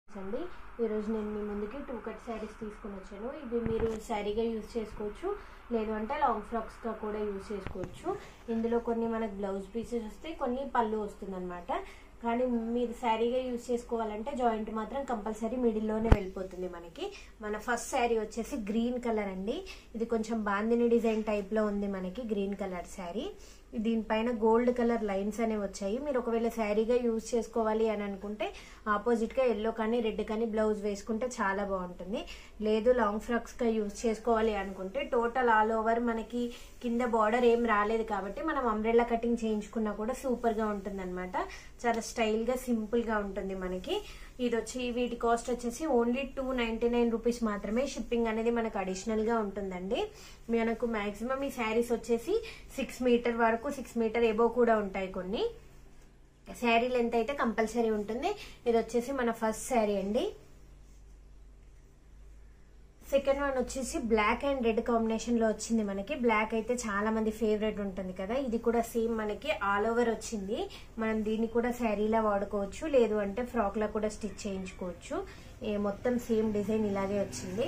అండి ఈరోజు నేను మీ ముందుకి టూ కట్ శారీస్ తీసుకొని వచ్చాను ఇవి మీరు శారీగా యూజ్ చేసుకోవచ్చు లేదు అంటే లాంగ్ ఫ్రాక్స్గా కూడా యూజ్ చేసుకోవచ్చు ఇందులో కొన్ని మనకు బ్లౌజ్ పీసెస్ వస్తాయి కొన్ని పళ్ళు వస్తుంది కానీ మీరు శారీగా యూజ్ చేసుకోవాలంటే జాయింట్ మాత్రం కంపల్సరీ మిడిల్లోనే వెళ్ళిపోతుంది మనకి మన ఫస్ట్ శారీ వచ్చేసి గ్రీన్ కలర్ అండి ఇది కొంచెం బాందిని డిజైన్ టైప్లో ఉంది మనకి గ్రీన్ కలర్ శారీ దీనిపైన గోల్డ్ కలర్ లైన్స్ అనేవి వచ్చాయి మీరు ఒకవేళ శారీగా యూజ్ చేసుకోవాలి అని అనుకుంటే ఆపోజిట్గా ఎల్లో కానీ రెడ్ కానీ బ్లౌజ్ వేసుకుంటే చాలా బాగుంటుంది లేదు లాంగ్ ఫ్రాక్స్గా యూజ్ చేసుకోవాలి అనుకుంటే టోటల్ ఆల్ ఓవర్ మనకి కింద బార్డర్ ఏం రాలేదు కాబట్టి మనం అంబ్రెల్లా కటింగ్ చేయించుకున్నా కూడా సూపర్గా ఉంటుంది అనమాట చాలా స్టైల్గా సింపుల్గా ఉంటుంది మనకి ఇది వచ్చి వీటి కాస్ట్ వచ్చేసి only two ninety nine rupees మాత్రమే షిప్పింగ్ అనేది మనకు అడిషనల్ గా ఉంటుందండి మనకు మాక్సిమం ఈ శారీస్ వచ్చేసి సిక్స్ మీటర్ వరకు సిక్స్ మీటర్ ఎబో కూడా ఉంటాయి కొన్ని శారీ లెంత్ అయితే కంపల్సరీ ఉంటుంది ఇది వచ్చేసి మన ఫస్ట్ శారీ అండి సెకండ్ వన్ వచ్చేసి బ్లాక్ అండ్ రెడ్ కాంబినేషన్ లో వచ్చింది మనకి బ్లాక్ అయితే చాలా మంది ఫేవరెట్ ఉంటుంది కదా ఇది కూడా సేమ్ మనకి ఆల్ ఓవర్ వచ్చింది మనం దీన్ని కూడా శారీలా వాడుకోవచ్చు లేదు అంటే ఫ్రాక్ లా కూడా స్టిచ్ చేయించుకోవచ్చు ఏ మొత్తం సేమ్ డిజైన్ ఇలాగే వచ్చింది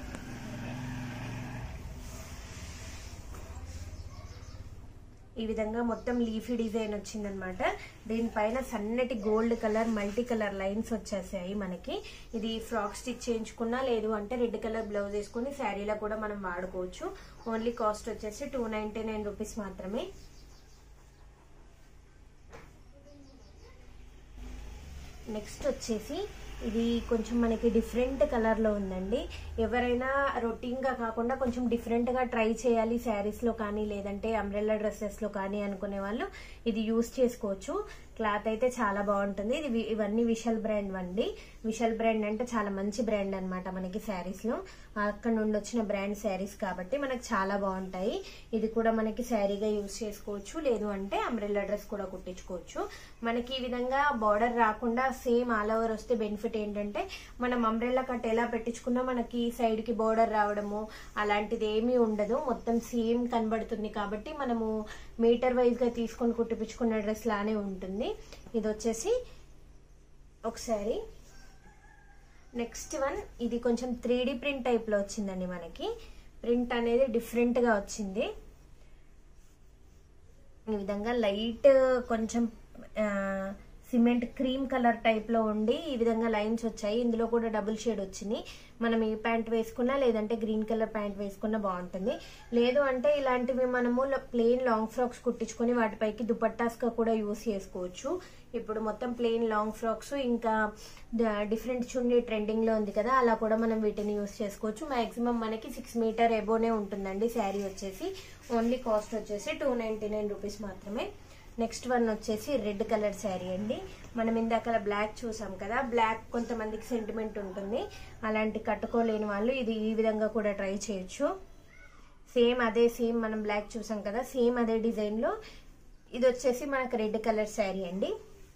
ఈ విధంగా మొత్తం లీఫీ డిజైన్ వచ్చిందనమాట దీనిపైన సన్నటి gold colour multi colour lines వచ్చేసాయి మనకి ఇది ఫ్రాక్ స్టిచ్ చేయించుకున్నా లేదు అంటే రెడ్ కలర్ బ్లౌజ్ వేసుకుని శారీలో కూడా మనం వాడుకోవచ్చు ఓన్లీ కాస్ట్ వచ్చేసి టూ నైన్టీ నైన్ రూపీస్ మాత్రమే నెక్స్ట్ వచ్చేసి ఇది కొంచెం మనకి డిఫరెంట్ కలర్లో ఉందండి ఎవరైనా రొటీన్గా కాకుండా కొంచెం డిఫరెంట్గా ట్రై చేయాలి శారీస్లో కానీ లేదంటే అంబ్రెల్లా డ్రెస్సెస్లో కానీ అనుకునే వాళ్ళు ఇది యూస్ చేసుకోవచ్చు క్లాత్ అయితే చాలా బాగుంటుంది ఇది ఇవన్నీ విశాల్ బ్రాండ్ అండి విశాల్ బ్రాండ్ అంటే చాలా మంచి బ్రాండ్ అనమాట మనకి శారీస్లో అక్కడ నుండి వచ్చిన బ్రాండ్ శారీస్ కాబట్టి మనకి చాలా బాగుంటాయి ఇది కూడా మనకి శారీగా యూస్ చేసుకోవచ్చు లేదు అంటే అంబ్రెల్లా డ్రెస్ కూడా కుట్టించుకోవచ్చు మనకి ఈ విధంగా బార్డర్ రాకుండా సేమ్ ఆల్ ఓవర్ వస్తే బెనిఫిట్ ఏంటంటే మనం అంబ్రెల్లా కట్ ఎలా పెట్టించుకున్నా మనకి సైడ్ కి బోర్డర్ రావడము అలాంటిది ఏమీ ఉండదు మొత్తం సేమ్ కనబడుతుంది కాబట్టి మనము మీటర్ వైజ్ గా తీసుకొని కుట్టిపించుకున్న డ్రెస్ లానే ఉంటుంది ఇది వచ్చేసి ఒకసారి నెక్స్ట్ వన్ ఇది కొంచెం త్రీ ప్రింట్ టైప్ లో వచ్చిందండి మనకి ప్రింట్ అనేది డిఫరెంట్ గా వచ్చింది ఈ విధంగా లైట్ కొంచెం సిమెంట్ క్రీమ్ కలర్ టైప్ లో ఉండి ఈ విధంగా లైన్స్ వచ్చాయి ఇందులో కూడా డబుల్ షేడ్ వచ్చింది మనం ఏ ప్యాంట్ వేసుకున్నా లేదంటే గ్రీన్ కలర్ ప్యాంట్ వేసుకున్నా బాగుంటుంది లేదు అంటే ఇలాంటివి మనము ప్లెయిన్ లాంగ్ ఫ్రాక్స్ కుట్టించుకొని వాటిపైకి దుపట్టాస్ గా కూడా యూస్ చేసుకోవచ్చు ఇప్పుడు మొత్తం ప్లెయిన్ లాంగ్ ఫ్రాక్స్ ఇంకా డిఫరెంట్ చున్నీ ట్రెండింగ్ లో ఉంది కదా అలా కూడా మనం వీటిని యూస్ చేసుకోవచ్చు మాక్సిమం మనకి సిక్స్ మీటర్ ఎబోనే ఉంటుందండి శారీ వచ్చేసి ఓన్లీ కాస్ట్ వచ్చేసి టూ నైన్టీ నైన్ రూపీస్ మాత్రమే నెక్స్ట్ వన్ వచ్చేసి రెడ్ కలర్ శారీ అండి మనం ఇందాక బ్లాక్ చూసాం కదా బ్లాక్ కొంతమందికి సెంటిమెంట్ ఉంటుంది అలాంటి కట్టుకోలేని వాళ్ళు ఇది ఈ విధంగా కూడా ట్రై చేయొచ్చు సేమ్ అదే సేమ్ మనం బ్లాక్ చూసాం కదా సేమ్ అదే డిజైన్లో ఇది వచ్చేసి మనకు రెడ్ కలర్ శారీ అండి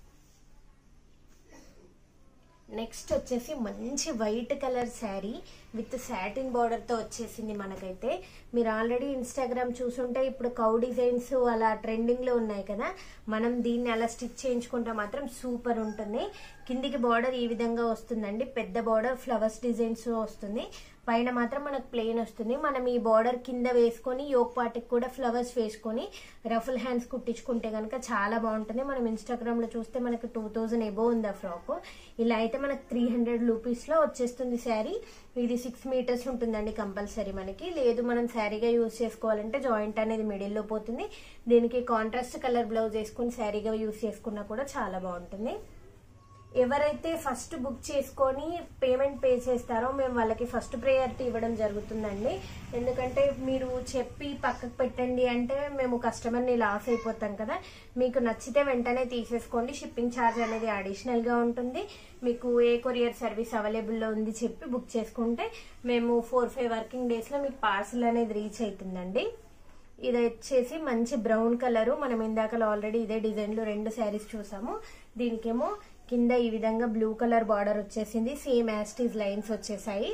నెక్స్ట్ వచ్చేసి మంచి white colour sari with satin border తో వచ్చేసింది మనకైతే మీరు ఆల్రెడీ ఇన్స్టాగ్రామ్ చూసుంటే ఇప్పుడు కౌ డిజైన్స్ అలా ట్రెండింగ్ లో ఉన్నాయి కదా మనం దీన్ని అలా స్టిచ్ చేయించుకుంటే మాత్రం సూపర్ ఉంటుంది కిందికి బార్డర్ ఈ విధంగా వస్తుందండి పెద్ద బార్డర్ ఫ్లవర్స్ డిజైన్స్ వస్తుంది పైన మాత్రం మనకు ప్లెయిన్ వస్తుంది మనం ఈ బార్డర్ కింద వేసుకొని యోగ్ పాటికి కూడా ఫ్లవర్స్ వేసుకొని రఫుల్ హ్యాండ్స్ కుట్టించుకుంటే కనుక చాలా బాగుంటుంది మనం ఇన్స్టాగ్రామ్ లో చూస్తే మనకు టూ థౌజండ్ ఎబో ఉంది ఆ ఫ్రాక్ ఇలా అయితే మనకు త్రీ హండ్రెడ్ రూపీస్ లో వచ్చేస్తుంది శారీ ఇది సిక్స్ మీటర్స్ ఉంటుందండి కంపల్సరీ మనకి లేదు మనం శారీగా యూజ్ చేసుకోవాలంటే జాయింట్ అనేది మిడిల్లో పోతుంది దీనికి కాంట్రాస్ట్ కలర్ బ్లౌజ్ వేసుకుని శారీగా యూజ్ చేసుకున్నా కూడా చాలా బాగుంటుంది ఎవరైతే ఫస్ట్ బుక్ చేసుకొని పేమెంట్ పే చేస్తారో మేము వాళ్ళకి ఫస్ట్ ప్రయారిటీ ఇవ్వడం జరుగుతుందండి ఎందుకంటే మీరు చెప్పి పక్కకు పెట్టండి అంటే మేము కస్టమర్ని లాస్ అయిపోతాం కదా మీకు నచ్చితే వెంటనే తీసేసుకోండి షిప్పింగ్ ఛార్జ్ అనేది అడిషనల్గా ఉంటుంది మీకు ఏ కొరియర్ సర్వీస్ అవైలబుల్లో ఉంది చెప్పి బుక్ చేసుకుంటే మేము ఫోర్ ఫైవ్ వర్కింగ్ డేస్లో మీకు పార్సల్ అనేది రీచ్ అవుతుందండి ఇది వచ్చేసి మంచి బ్రౌన్ కలరు మనం ఇందాక ఆల్రెడీ ఇదే డిజైన్లో రెండు శారీస్ చూసాము దీనికేమో కింద ఈ విధంగా బ్లూ కలర్ బార్డర్ వచ్చేసింది సేమ్ యాస్టీజ్ లైన్స్ వచ్చేసాయి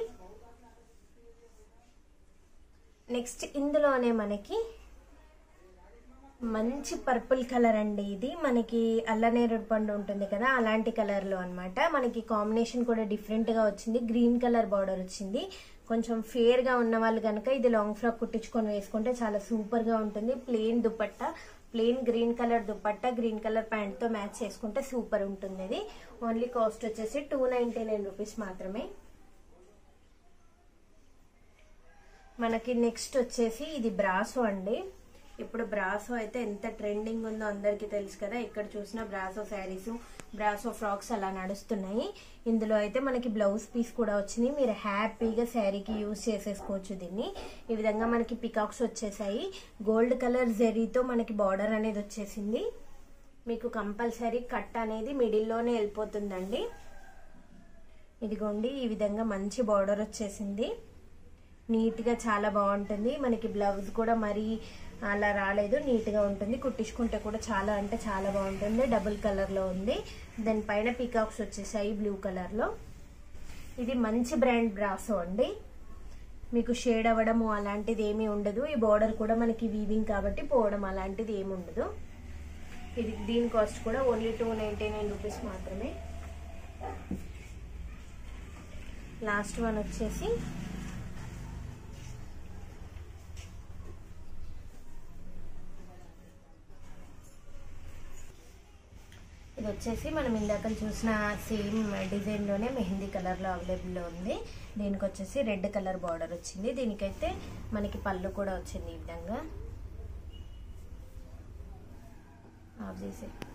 నెక్స్ట్ ఇందులోనే మనకి మంచి పర్పుల్ కలర్ అండి ఇది మనకి అల్లనేరుడు పండు ఉంటుంది కదా అలాంటి కలర్ లో అన్నమాట మనకి కాంబినేషన్ కూడా డిఫరెంట్ గా వచ్చింది గ్రీన్ కలర్ బార్డర్ వచ్చింది కొంచెం ఫేర్ గా ఉన్న వాళ్ళు కనుక ఇది లాంగ్ ఫ్రాక్ కుట్టించుకొని వేసుకుంటే చాలా సూపర్ గా ఉంటుంది plain dupatta plain green colour dupatta green colour pant తో మ్యాచ్ చేసుకుంటే సూపర్ ఉంటుంది ఇది ఓన్లీ కాస్ట్ వచ్చేసి టూ నైన్టీ నైన్ రూపీస్ మాత్రమే మనకి నెక్స్ట్ వచ్చేసి ఇది బ్రాసో అండి ఇప్పుడు బ్రాసో అయితే ఎంత ట్రెండింగ్ ఉందో అందరికీ తెలుసు కదా ఎక్కడ చూసినా బ్రాసో శారీస్ బ్రాసో ఫ్రాక్స్ అలా నడుస్తున్నాయి ఇందులో అయితే మనకి బ్లౌజ్ పీస్ కూడా వచ్చింది మీరు హ్యాపీగా శారీకి యూజ్ చేసేసుకోవచ్చు దీన్ని ఈ విధంగా మనకి పికాక్స్ వచ్చేసాయి గోల్డ్ కలర్ జెరీతో మనకి బార్డర్ అనేది వచ్చేసింది మీకు కంపల్సరీ కట్ అనేది మిడిల్లోనే వెళ్ళిపోతుందండి ఇదిగోండి ఈ విధంగా మంచి బార్డర్ వచ్చేసింది నీట్గా చాలా బాగుంటుంది మనకి బ్లౌజ్ కూడా మరీ అలా రాలేదు నీట్గా ఉంటుంది కుట్టించుకుంటే కూడా చాలా అంటే చాలా బాగుంటుంది డబుల్ కలర్లో ఉంది దానిపైన పీకాక్స్ వచ్చేసాయి బ్లూ కలర్లో ఇది మంచి బ్రాండ్ బ్రాసో అండి మీకు షేడ్ అవ్వడము అలాంటిది ఏమీ ఉండదు ఈ బార్డర్ కూడా మనకి వీవింగ్ కాబట్టి పోవడం అలాంటిది ఏమి ఉండదు ఇది దీని కాస్ట్ కూడా only two ninety nine rupees మాత్రమే లాస్ట్ వన్ వచ్చేసి ఇది వచ్చేసి మనం ఇందాక చూసిన సేమ్ డిజైన్లోనే మెహందీ కలర్లో అవైలబుల్లో ఉంది దీనికి వచ్చేసి రెడ్ కలర్ బార్డర్ వచ్చింది దీనికైతే మనకి పళ్ళు కూడా వచ్చింది ఈ విధంగా ఆఫ్ చేసి